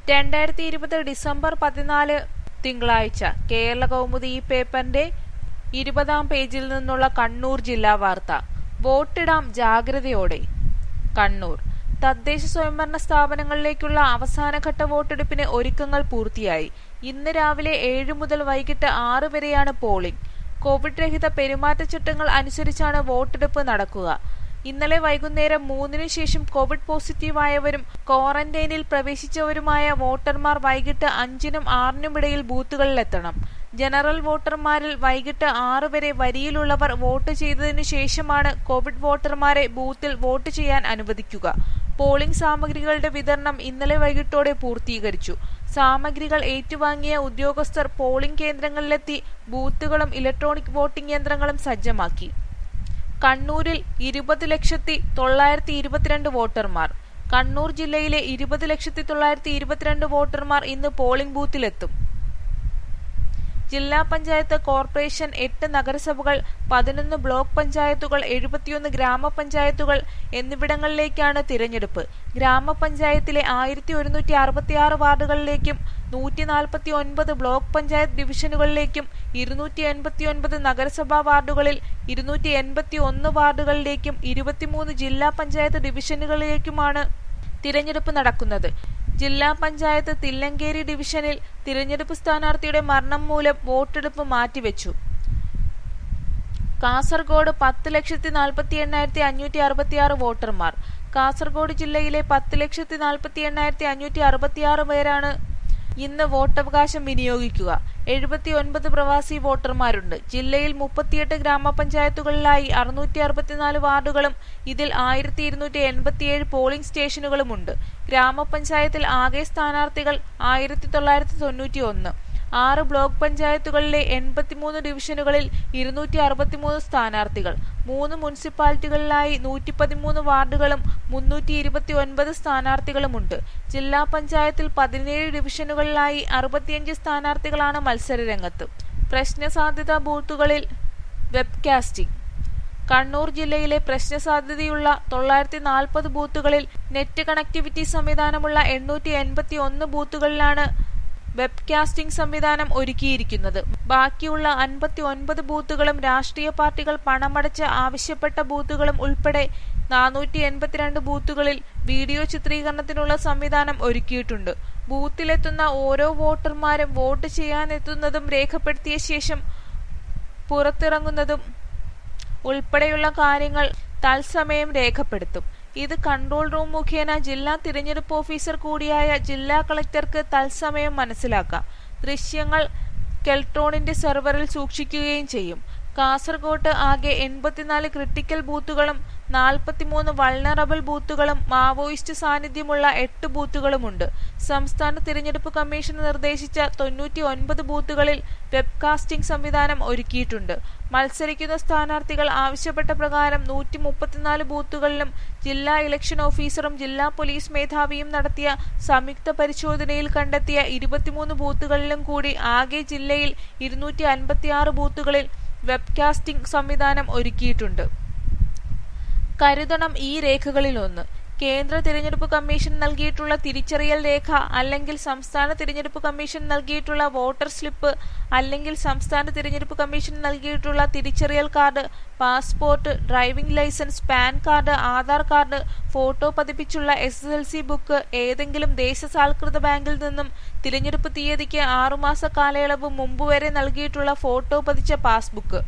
രണ്ടായിരത്തി ഇരുപത് ഡിസംബർ പതിനാല് തിങ്കളാഴ്ച കേരള കൗമുദി ഈ പേപ്പറിന്റെ ഇരുപതാം പേജിൽ നിന്നുള്ള കണ്ണൂർ ജില്ലാ വാർത്ത വോട്ടിടാം ജാഗ്രതയോടെ കണ്ണൂർ തദ്ദേശ സ്വയംഭരണ സ്ഥാപനങ്ങളിലേക്കുള്ള അവസാനഘട്ട വോട്ടെടുപ്പിന് ഒരുക്കങ്ങൾ പൂർത്തിയായി ഇന്ന് രാവിലെ ഏഴ് മുതൽ വൈകിട്ട് ആറ് വരെയാണ് പോളിംഗ് കോവിഡ് രഹിത പെരുമാറ്റച്ചട്ടങ്ങൾ അനുസരിച്ചാണ് വോട്ടെടുപ്പ് നടക്കുക ഇന്നലെ വൈകുന്നേരം മൂന്നിനു ശേഷം കോവിഡ് പോസിറ്റീവായവരും ക്വാറന്റൈനിൽ പ്രവേശിച്ചവരുമായ വോട്ടർമാർ വൈകിട്ട് അഞ്ചിനും ആറിനുമിടയിൽ ബൂത്തുകളിലെത്തണം ജനറൽ വോട്ടർമാരിൽ വൈകിട്ട് ആറ് വരെ വരിയിലുള്ളവർ വോട്ട് ചെയ്തതിനു ശേഷമാണ് കോവിഡ് വോട്ടർമാരെ ബൂത്തിൽ വോട്ട് ചെയ്യാൻ അനുവദിക്കുക പോളിംഗ് സാമഗ്രികളുടെ വിതരണം ഇന്നലെ വൈകിട്ടോടെ പൂർത്തീകരിച്ചു സാമഗ്രികൾ ഏറ്റുവാങ്ങിയ ഉദ്യോഗസ്ഥർ പോളിംഗ് കേന്ദ്രങ്ങളിലെത്തി ബൂത്തുകളും ഇലക്ട്രോണിക് വോട്ടിംഗ് യന്ത്രങ്ങളും സജ്ജമാക്കി കണ്ണൂരിൽ ഇരുപത് ലക്ഷത്തി തൊള്ളായിരത്തി ഇരുപത്തിരണ്ട് വോട്ടർമാർ കണ്ണൂർ ജില്ലയിലെ ഇരുപത് ലക്ഷത്തി തൊള്ളായിരത്തി ഇരുപത്തിരണ്ട് വോട്ടർമാർ ഇന്ന് പോളിംഗ് ബൂത്തിലെത്തും ജില്ലാ പഞ്ചായത്ത് കോർപ്പറേഷൻ എട്ട് നഗരസഭകൾ പതിനൊന്ന് ബ്ലോക്ക് പഞ്ചായത്തുകൾ എഴുപത്തിയൊന്ന് ഗ്രാമപഞ്ചായത്തുകൾ എന്നിവിടങ്ങളിലേക്കാണ് തിരഞ്ഞെടുപ്പ് ഗ്രാമപഞ്ചായത്തിലെ ആയിരത്തി ഒരുന്നൂറ്റി അറുപത്തിയാറ് വാർഡുകളിലേക്കും നൂറ്റി നാൽപ്പത്തി ഒൻപത് ബ്ലോക്ക് പഞ്ചായത്ത് ഡിവിഷനുകളിലേക്കും ഇരുന്നൂറ്റി എൺപത്തി ഒൻപത് നഗരസഭാ വാർഡുകളിൽ ഇരുന്നൂറ്റി എൺപത്തി ഒന്ന് വാർഡുകളിലേക്കും ഇരുപത്തിമൂന്ന് ജില്ലാ പഞ്ചായത്ത് ഡിവിഷനുകളിലേക്കുമാണ് തിരഞ്ഞെടുപ്പ് നടക്കുന്നത് ജില്ലാ പഞ്ചായത്ത് തില്ലങ്കേരി ഡിവിഷനിൽ തിരഞ്ഞെടുപ്പ് സ്ഥാനാർത്ഥിയുടെ മരണം മൂലം വോട്ടെടുപ്പ് മാറ്റിവെച്ചു കാസർഗോഡ് പത്ത് ലക്ഷത്തി നാൽപ്പത്തി എണ്ണായിരത്തി അഞ്ഞൂറ്റി അറുപത്തിയാറ് വോട്ടർമാർ കാസർഗോഡ് ജില്ലയിലെ പത്ത് ലക്ഷത്തി നാൽപ്പത്തി എണ്ണായിരത്തി അഞ്ഞൂറ്റി അറുപത്തിയാറ് പേരാണ് ഇന്ന് വോട്ടവകാശം വിനിയോഗിക്കുക എഴുപത്തി ഒൻപത് പ്രവാസി വോട്ടർമാരുണ്ട് ജില്ലയിൽ മുപ്പത്തിയെട്ട് ഗ്രാമപഞ്ചായത്തുകളിലായി അറുന്നൂറ്റി അറുപത്തിനാല് വാർഡുകളും ഇതിൽ ആയിരത്തി ഇരുന്നൂറ്റി എൺപത്തിയേഴ് പോളിംഗ് സ്റ്റേഷനുകളുമുണ്ട് ഗ്രാമപഞ്ചായത്തിൽ ആകെ സ്ഥാനാർത്ഥികൾ ആയിരത്തി തൊള്ളായിരത്തി തൊണ്ണൂറ്റി ഒന്ന് ആറ് ബ്ലോക്ക് പഞ്ചായത്തുകളിലെ എൺപത്തിമൂന്ന് ഡിവിഷനുകളിൽ ഇരുന്നൂറ്റി അറുപത്തിമൂന്ന് സ്ഥാനാർത്ഥികൾ മൂന്ന് മുനിസിപ്പാലിറ്റികളിലായി നൂറ്റി പതിമൂന്ന് വാർഡുകളും മുന്നൂറ്റി ഇരുപത്തി ഒൻപത് സ്ഥാനാർത്ഥികളുമുണ്ട് ജില്ലാ പഞ്ചായത്തിൽ പതിനേഴ് ഡിവിഷനുകളിലായി അറുപത്തിയഞ്ച് സ്ഥാനാർത്ഥികളാണ് മത്സരരംഗത്ത് പ്രശ്നസാധ്യതാ ബൂത്തുകളിൽ വെബ്കാസ്റ്റിംഗ് കണ്ണൂർ ജില്ലയിലെ പ്രശ്നസാധ്യതയുള്ള തൊള്ളായിരത്തി നാൽപ്പത് ബൂത്തുകളിൽ നെറ്റ് കണക്ടിവിറ്റി സംവിധാനമുള്ള എണ്ണൂറ്റി എൺപത്തി ഒന്ന് ബൂത്തുകളിലാണ് വെബ്കാസ്റ്റിംഗ് സംവിധാനം ഒരുക്കിയിരിക്കുന്നത് ബാക്കിയുള്ള അൻപത്തി ഒൻപത് ബൂത്തുകളും രാഷ്ട്രീയ പാർട്ടികൾ പണമടച്ച് ആവശ്യപ്പെട്ട ബൂത്തുകളും ഉൾപ്പെടെ നാനൂറ്റി എൺപത്തിരണ്ട് ബൂത്തുകളിൽ വീഡിയോ ചിത്രീകരണത്തിനുള്ള സംവിധാനം ഒരുക്കിയിട്ടുണ്ട് ബൂത്തിലെത്തുന്ന ഓരോ വോട്ടർമാരും വോട്ട് ചെയ്യാനെത്തുന്നതും രേഖപ്പെടുത്തിയ ശേഷം പുറത്തിറങ്ങുന്നതും ഉൾപ്പെടെയുള്ള കാര്യങ്ങൾ തത്സമയം രേഖപ്പെടുത്തും ഇത് കൺട്രോൾ റൂം മുഖേന ജില്ലാ തിരഞ്ഞെടുപ്പ് ഓഫീസർ കൂടിയായ ജില്ലാ കളക്ടർക്ക് തത്സമയം മനസ്സിലാക്കാം ദൃശ്യങ്ങൾ കെൽട്രോണിന്റെ സെർവറിൽ സൂക്ഷിക്കുകയും ചെയ്യും കാസർഗോട്ട് ആകെ എൺപത്തിനാല് ക്രിട്ടിക്കൽ ബൂത്തുകളും നാൽപ്പത്തിമൂന്ന് വൾണറബിൾ ബൂത്തുകളും മാവോയിസ്റ്റ് സാന്നിധ്യമുള്ള എട്ട് ബൂത്തുകളുമുണ്ട് സംസ്ഥാന തിരഞ്ഞെടുപ്പ് കമ്മീഷൻ നിർദ്ദേശിച്ച തൊണ്ണൂറ്റി ഒൻപത് ബൂത്തുകളിൽ വെബ്കാസ്റ്റിംഗ് സംവിധാനം ഒരുക്കിയിട്ടുണ്ട് മത്സരിക്കുന്ന സ്ഥാനാർത്ഥികൾ ആവശ്യപ്പെട്ട പ്രകാരം നൂറ്റി മുപ്പത്തിനാല് ബൂത്തുകളിലും ജില്ലാ ഇലക്ഷൻ ഓഫീസറും ജില്ലാ പോലീസ് മേധാവിയും നടത്തിയ സംയുക്ത പരിശോധനയിൽ കണ്ടെത്തിയ ഇരുപത്തിമൂന്ന് ബൂത്തുകളിലും കൂടി ആകെ ജില്ലയിൽ ഇരുന്നൂറ്റി അൻപത്തിയാറ് ബൂത്തുകളിൽ വെബ്കാസ്റ്റിംഗ് സംവിധാനം ഒരുക്കിയിട്ടുണ്ട് കരുതണം ഈ രേഖകളിലൊന്ന് കേന്ദ്ര തിരഞ്ഞെടുപ്പ് കമ്മീഷൻ നൽകിയിട്ടുള്ള തിരിച്ചറിയൽ രേഖ അല്ലെങ്കിൽ സംസ്ഥാന തിരഞ്ഞെടുപ്പ് കമ്മീഷൻ നൽകിയിട്ടുള്ള വോട്ടർ സ്ലിപ്പ് അല്ലെങ്കിൽ സംസ്ഥാന തിരഞ്ഞെടുപ്പ് കമ്മീഷൻ നൽകിയിട്ടുള്ള തിരിച്ചറിയൽ card passport driving licence PAN card Aadhaar card photo പതിപ്പിച്ചുള്ള S S L C book ഏതെങ്കിലും ദേശസാൽകൃത ബാങ്കിൽ നിന്നും തിരഞ്ഞെടുപ്പ് തീയതിക്ക് ആറുമാസ കാലയളവ് മുമ്പ് വരെ നൽകിയിട്ടുള്ള ഫോട്ടോ പതിച്ച പാസ്ബുക്ക്